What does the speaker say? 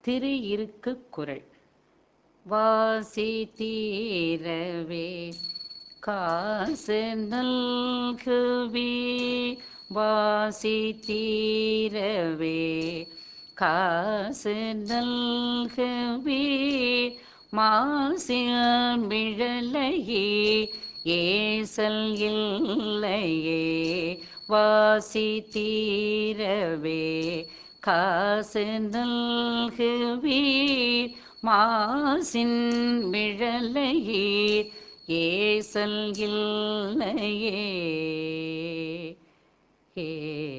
திரு இருக்கு குரல் வாசி தீரவே காசு நல்குவி வாசி தீரவே காசு நல்குவி மாசில் மிழலையே ஏசல் இல்லையே வாசி தீரவே காசு நல்குவீர் மாசின் மிழலையீர் ஏசல் இல்லையே ஏ